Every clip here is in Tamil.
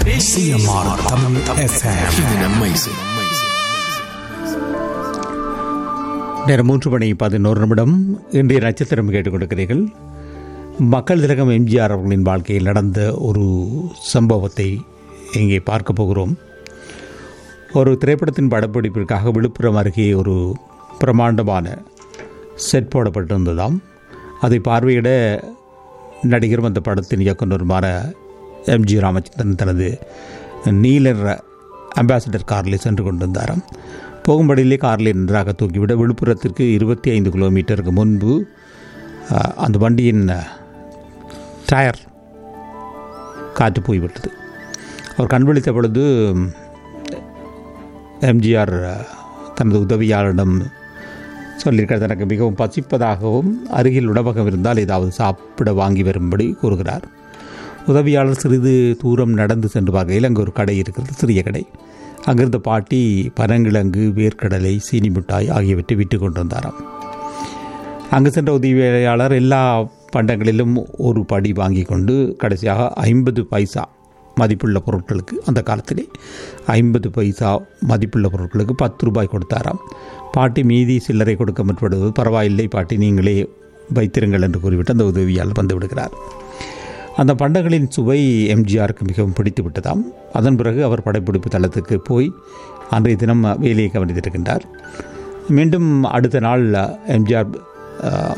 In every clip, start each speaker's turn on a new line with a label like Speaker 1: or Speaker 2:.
Speaker 1: சிஎம்ஆர் தமிழ் எஃப்எம்
Speaker 2: இது நம்ம இசை
Speaker 3: நேரம் மூன்று மணி பதினோரு நிமிடம் இன்றைய நட்சத்திரம் கேட்டுக்கொண்டிருக்கிறீர்கள் மக்கள் திலகம் எம்ஜிஆர் அவர்களின் வாழ்க்கையில் நடந்த ஒரு சம்பவத்தை இங்கே பார்க்க போகிறோம் ஒரு திரைப்படத்தின் படப்பிடிப்பிற்காக விழுப்புரம் அருகே ஒரு பிரமாண்டமான செட் போடப்பட்டிருந்ததாம் அதை பார்வையிட நடிகரும் அந்த படத்தின் இயக்குனருமான எம்ஜி ராமச்சந்திரன் தனது நீலர் அம்பாசிடர் காரில் சென்று கொண்டிருந்தாராம் போகும்படியிலே காரில் நன்றாக தூக்கிவிட விழுப்புரத்திற்கு இருபத்தி ஐந்து கிலோமீட்டருக்கு முன்பு அஹ், அந்த வண்டியின் அஹ், டயர் காற்று போய்விட்டது அவர் கண் விழித்த பொழுது எம்ஜிஆர் அஹ், தனது உதவியாளரிடம் சொல்லியிருக்கார் தனக்கு மிகவும் பசிப்பதாகவும் அருகில் உணவகம் இருந்தால் ஏதாவது சாப்பிட வாங்கி வரும்படி கூறுகிறார் உதவியாளர் சிறிது தூரம் நடந்து சென்று பார்க்கையில் அங்கே ஒரு கடை இருக்கிறது சிறிய கடை அங்கிருந்த பாட்டி பனங்கிழங்கு வேர்க்கடலை சீனி மிட்டாய் ஆகியவற்றை விற்று கொண்டிருந்தாராம் அங்கு சென்ற உதவியாளர் எல்லா பண்டங்களிலும் ஒரு படி வாங்கி கொண்டு கடைசியாக ஐம்பது பைசா மதிப்புள்ள பொருட்களுக்கு அந்த காலத்திலே ஐம்பது பைசா மதிப்புள்ள பொருட்களுக்கு பத்து ரூபாய் கொடுத்தாராம் பாட்டி மீதி சில்லறை கொடுக்க முற்படுவது பரவாயில்லை பாட்டி நீங்களே வைத்திருங்கள் என்று கூறிவிட்டு அந்த உதவியாளர் வந்து விடுகிறார் அந்த பண்டங்களின் சுவை எம்ஜிஆருக்கு மிகவும் பிடித்து விட்டதாம் அதன் பிறகு அவர் படப்பிடிப்பு தளத்துக்கு போய் அன்றைய தினம் வேலையை கவனித்திருக்கின்றார் மீண்டும் அடுத்த நாள் எம்ஜிஆர் அஹ்,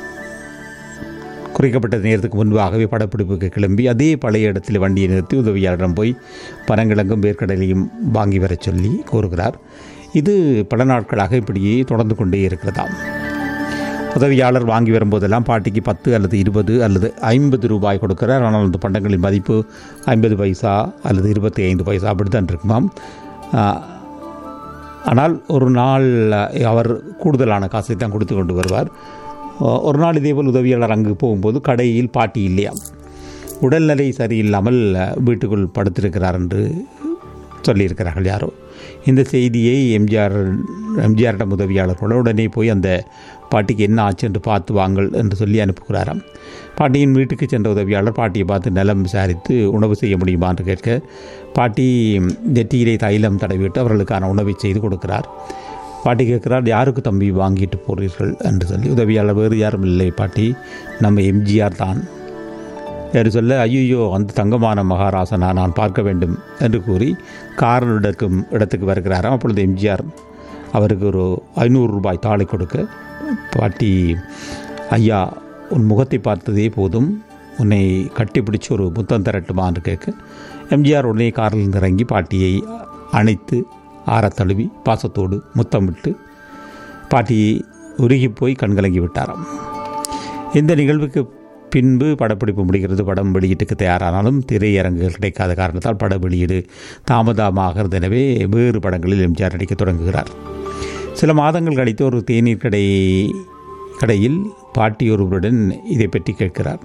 Speaker 3: குறைக்கப்பட்ட நேரத்துக்கு முன்பாகவே படப்பிடிப்புக்கு கிளம்பி அதே பழைய இடத்தில் வண்டியை நிறுத்தி உதவியாளரிடம் போய் பனங்கிழங்கும் வேர்க்கடலையும் வாங்கி வரச் சொல்லி கூறுகிறார் இது பல நாட்களாக இப்படியே தொடர்ந்து கொண்டே இருக்கிறதாம் உதவியாளர் வாங்கி வரும்போதெல்லாம் பாட்டிக்கு பத்து அல்லது இருபது அல்லது ஐம்பது ரூபாய் கொடுக்கிறார் ஆனால் அந்த பண்டங்களின் மதிப்பு ஐம்பது பைசா அல்லது இருபத்தி ஐந்து பைசா அப்படித்தான் இருக்குமாம் ஆஹ், ஆனால் ஒரு நாள் அவர் கூடுதலான காசை தான் கொடுத்து கொண்டு வருவார் அஹ், ஒரு நாள் இதேபோல் உதவியாளர் அங்கு போகும்போது கடையில் பாட்டி இல்லையாம் உடல்நிலை சரியில்லாமல் அஹ், வீட்டுக்குள் படுத்திருக்கிறார் என்று சொல்லியிருக்கிறார்கள் யாரோ இந்த செய்தியை எம்ஜிஆர் எம்ஜிஆரிடம் உதவியாளர்களோட உடனே போய் அந்த பாட்டிக்கு என்ன ஆச்சு என்று பார்த்து வாங்கள் என்று சொல்லி அனுப்புகிறாராம் பாட்டியின் வீட்டுக்கு சென்ற உதவியாளர் பாட்டியை பார்த்து நலம் விசாரித்து உணவு செய்ய முடியுமா என்று கேட்க பாட்டி நெற்றியிலே தைலம் தடவிட்டு அவர்களுக்கான உணவை செய்து கொடுக்கிறார் பாட்டி கேட்கிறார் யாருக்கு தம்பி வாங்கிட்டு போகிறீர்கள் என்று சொல்லி உதவியாளர் வேறு யாரும் இல்லை பாட்டி நம்ம எம்ஜிஆர் தான் என்று சொல்ல ஐயோ அந்த தங்கமான மகாராசனா நான் பார்க்க வேண்டும் என்று கூறி கார் எடுக்கும் இடத்துக்கு வருகிறாராம் அப்பொழுது எம்ஜிஆர் அவருக்கு ஒரு ஐநூறு ரூபாய் தாளை கொடுக்க பாட்டி ஐயா உன் முகத்தை பார்த்ததே போதும் உன்னை கட்டிப்பிடிச்சு ஒரு முத்தம் தரட்டுமா என்று கேட்க எம்ஜிஆர் உடனே காரில் இறங்கி பாட்டியை அணைத்து ஆறத் தழுவி பாசத்தோடு முத்தமிட்டு பாட்டியை உருகி போய் கண்கலங்கி விட்டாராம் இந்த நிகழ்வுக்கு பின்பு படப்பிடிப்பு முடிகிறது படம் வெளியீட்டுக்கு தயாரானாலும் திரையரங்குகள் கிடைக்காத காரணத்தால் பட வெளியீடு தாமதமாகிறது எனவே வேறு படங்களில் எம்ஜிஆர் நடிக்க தொடங்குகிறார் சில மாதங்கள் கழித்து ஒரு தேநீர் கடை கடையில் பாட்டி ஒருவருடன் இதை பற்றி கேட்கிறார்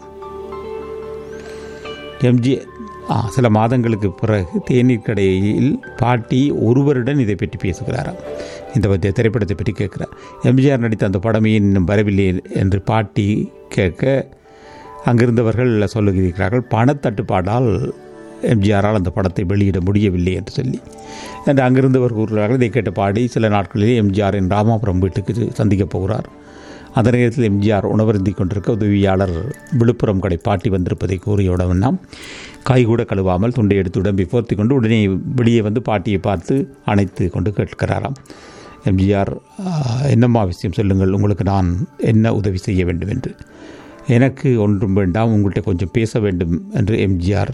Speaker 3: எம்ஜி ஆ, சில மாதங்களுக்கு பிறகு தேநீர் கடையில் பாட்டி ஒருவருடன் இதை பற்றி பேசுகிறாராம் இந்த பற்றிய திரைப்படத்தை பற்றி கேட்கிறார் எம்ஜிஆர் நடித்த அந்த படமே இன்னும் வரவில்லை என்று பாட்டி கேட்க அங்கிருந்தவர்கள் சொல்லுகிறார்கள் பணத்தட்டுப்பாடால் எம்ஜிஆரால் அந்த படத்தை வெளியிட முடியவில்லை என்று சொல்லி என்று அங்கிருந்தவர் கூறுகிறார்கள் இதை கேட்ட பாடி சில நாட்களிலே எம்ஜிஆரின் ராமாபுரம் வீட்டுக்கு சந்திக்கப் போகிறார் அந்த நேரத்தில் எம்ஜிஆர் உணவருந்தி கொண்டிருக்க உதவியாளர் விழுப்புரம் கடை பாட்டி வந்திருப்பதை கூறியவுடனே கை கூட கழுவாமல் துண்டை எடுத்து உடம்பை போர்த்தி கொண்டு உடனே வெளியே வந்து பாட்டியை பார்த்து அணைத்து கொண்டு கேட்கிறாராம் எம்ஜிஆர் "ஆஹ், என்னம்மா விஷயம் சொல்லுங்கள் உங்களுக்கு நான் என்ன உதவி செய்ய வேண்டும் என்று எனக்கு ஒன்றும் வேண்டாம் உங்கள்கிட்ட கொஞ்சம் பேச வேண்டும் என்று எம்ஜிஆர்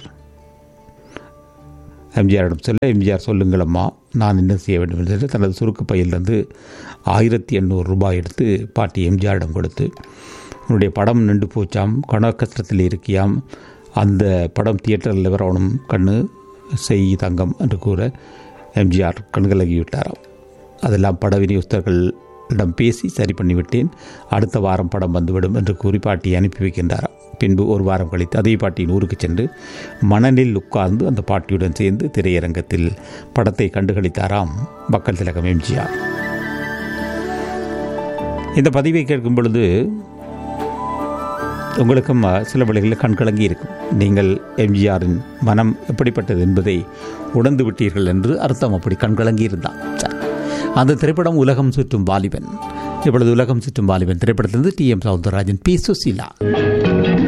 Speaker 3: எம்ஜிஆரிடம் சொல்ல எம்ஜிஆர் சொல்லுங்கள் அம்மா நான் என்ன செய்ய வேண்டும் என்று தனது சுருக்கு பையிலிருந்து ஆயிரத்தி எண்ணூறு ரூபாய் எடுத்து பாட்டி எம்ஜிஆரிடம் கொடுத்து உன்னுடைய படம் நின்று போச்சாம் கண கஷ்டத்தில் இருக்கியாம் அந்த படம் தியேட்டரில் வரணும் கண்ணு செய் தங்கம் என்று கூற எம்ஜிஆர் கண்கலகி விட்டாராம் அதெல்லாம் பட விநியோகஸ்தர்களிடம் பேசி சரி பண்ணிவிட்டேன் அடுத்த வாரம் படம் வந்துவிடும் என்று கூறி பாட்டியை அனுப்பி வைக்கின்றாராம் பின்பு ஒரு வாரம் கழித்து அதே பாட்டியின் ஊருக்கு சென்று மணலில் உட்கார்ந்து அந்த பாட்டியுடன் சேர்ந்து திரையரங்கத்தில் படத்தை கண்டுகளித்தாராம் மக்கள் திலகம் எம்ஜிஆர் இந்த பதிவை கேட்கும் பொழுது உங்களுக்கும் அஹ், சில வேளைகளில் கண்கலங்கி இருக்கும் நீங்கள் எம்ஜிஆரின் மனம் எப்படிப்பட்டது என்பதை உணர்ந்து விட்டீர்கள் என்று அர்த்தம் அப்படி கண்கலங்கி இருந்தான் சரி. அந்த திரைப்படம் உலகம் சுற்றும் வாலிபன் இப்பொழுது உலகம் சுற்றும் வாலிபன் திரைப்படத்திலிருந்து T M Soundararajan P Susheela